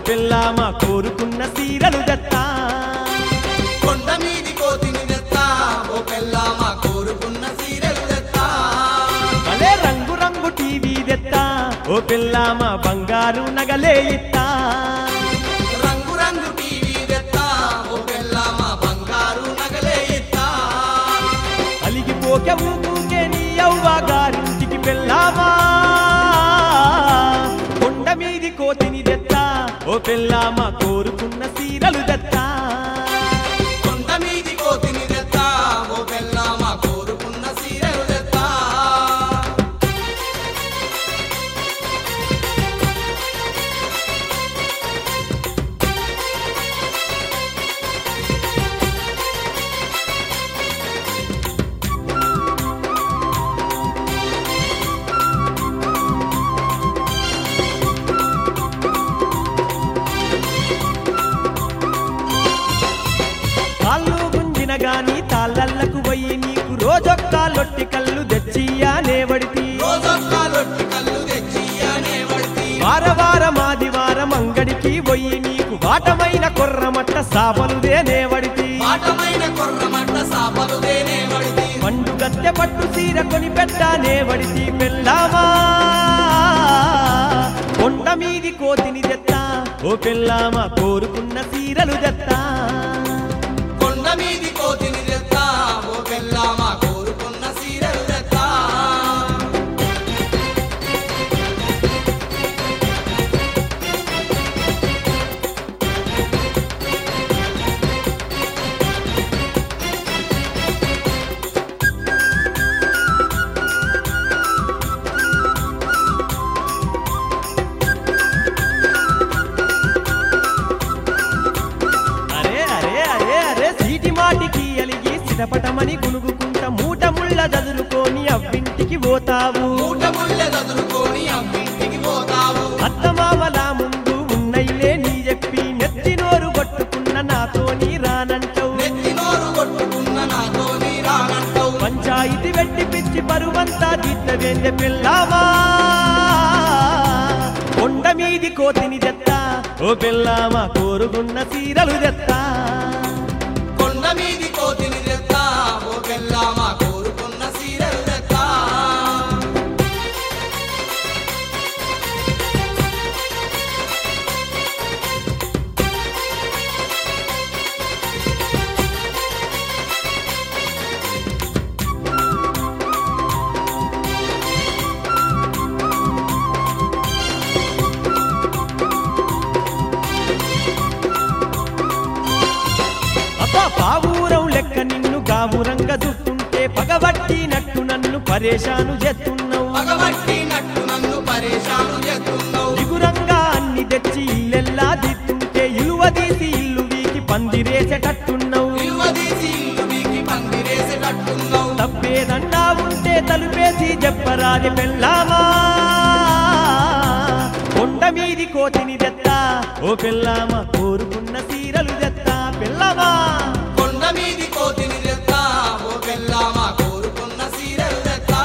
పిల్లామా కోరుకున్న సీరలు దత్తా కొండ మీది కోతిని తెత్తా ఓ పెళ్ళామా కోరుకున్న సీరెలు తెత్తా భలే రంగు రంగు టీవీ దెత్తా ఓ పిల్లామా బంగారు నగలే ఇత్తా రంగు రంగు టీవీ తెత్తా ఓ పెళ్ళామా బంగారు నగలే ఇత్తా అలిగిపోకే ఊపుకే నీ అవ్వ గారింటికి పెళ్ళామా కొండ మీది కోతిని దెత్తా ఓ పిల్లామా కోరుకున్న సీరలు దత్తా కొండ మీది కోతిని తెత్తా ఓ పెళ్ళామా కోరుకున్న సీరెలు తెత్తా కాళ్ళు గుంజిన గాని తాళ్ళకు పోయి నీకు రోజొక్క లొట్టి కళ్ళు తెచ్చియానే వడితి రోజొక్క లొట్టి కళ్ళు తెచ్చి అనే వడితి వార వారం ఆదివారం అంగడికి పోయి నీకు వాటమైన కొర్రమట్ట సాపలుదేనే వడితి పాఠమైన కొర్రమట్ట సాపలు దేనే వడితి పండు గత్తె పట్టు సీర కొని పెట్టానే వడితి పెళ్ళామా కొండ మీది కోతిని తెత్తా ఓ పెళ్ళామా కోరుకున్న సీరలు తెత్తా కొండ మీది కోతిని తెత్తా ఓ పెళ్ళామా కోరుకున్న సీరెలు తెత్తా అరే అరే అరే అరే సీటి మాటికి అలిగి సిరపటమని గునుగుకుంట మూట ముళ్ళ చదురుకొని అవ్వింటికి పోతావు మూట ముళ్ళ చదురుకొని అమ్మింటికి పోతావు అత్తమామల ముందు ఉన్నయిలే నీ చెప్పి నెత్తి నోరు కొట్టుకున్న నాతోని రానంటవు నెత్తి నోరు కొట్టుకున్న నాతో రానంటావు పంచాయితీ వెట్టి పిచ్చి పరువంతా తీర్చవేందే పిల్లావా కొండ మీది కోతిని తెత్తా ఓ పిల్లామా కోరుకున్న సీరలు తెత్తా కొండ మీది కోతిని తెత్తా ఓ పెళ్ళామా కోరుకున్న సీరెలు తెత్తా అబ్బా పావురం లెక్క నిన్ను గావురంగా చుట్టుంటే పగబట్టినట్టు నన్ను పరేషాను చేస్తున్నావు పగబట్టి నట్టు నన్ను పరేషాను చేస్తున్నావు దిగురంగా అన్ని తెచ్చి ఇల్లెల్లా దిత్తుంటే ఇలువ తీసి ఇల్లు వీకి పందిరేసేటట్టున్నావు విలువదీసి ఇల్లు మీకి పందిరేసేటట్టున్నావు తప్పేదన్నా ఉంటే తలుపేసి చెప్పరాది పెళ్ళామా కొండ మీది కోతిని తెత్తా ఓ పెళ్ళామా కోరుకున్న సీరలు తెత్తా పెళ్ళామా కొండ మీది కోతిని తెత్తా ఓ పెళ్ళామా కోరుకున్న సీరెలు తెత్తా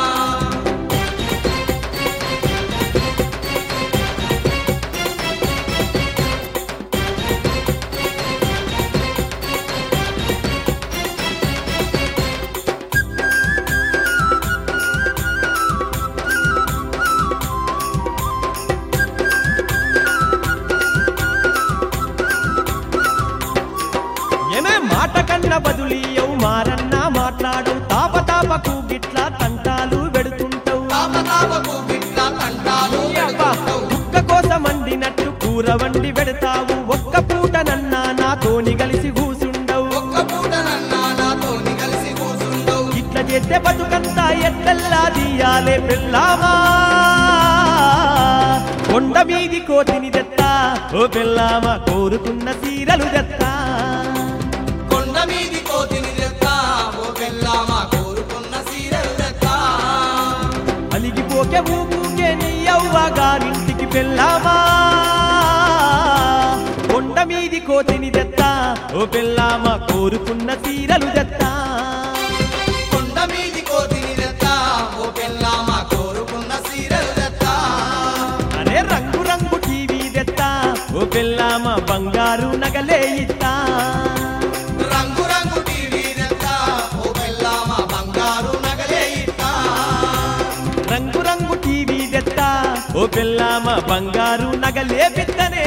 ఏమే మాట కన్న బదులీయవు మారన్నా మాట్లాడు తాప తాపకు గిట్లా తంటాలు పెడుతుంటావు తాప తాపకు గిట్ల తంటాలు పెడుతుంటావు. కుక్క కోసం అండినట్టు కూర వండి పెడతావు ఒక్క పూట నన్నా నాతోని కలిసి కూసుండవు ఒక్క పూట నన్నా నాతోని కలిసి కూసుండవు ఇట్లా చేస్తే బతుకంతా ఎత్తల్లా తీయాలే పెళ్ళామా కొండ మీది కోతిని తెత్తా ఓ పెళ్ళామా కోరుకున్న సీరలు తెత్తా కొండ మీది కోతిని తెత్తా ఓ పెళ్ళామా కోరుకున్న సీరెలు తెత్తా అలిగిపోకే ఊపుకే నీ అవ్వ గారింటికి పెళ్ళామా కొండ మీది కోతిని తెత్తా ఓ పెళ్ళామా కోరుకున్న సీరలు తెత్తా కొండ మీది కోతిని తెత్తా ఓ పెళ్ళామా కోరుకున్న సీరెలు తెత్తా అరే రంగు రంగు టీవీ తెత్తా ఓ పెళ్ళామ బంగారు నగలే ఇత్తా రంగు రంగు టీవీ తెస్తా ఓ పెళ్ళామా బంగారు నగలే ఇస్తా రంగు రంగు టీవీ తెత్తా ఓ పెళ్ళామ బంగారు నగలే పిత్తనే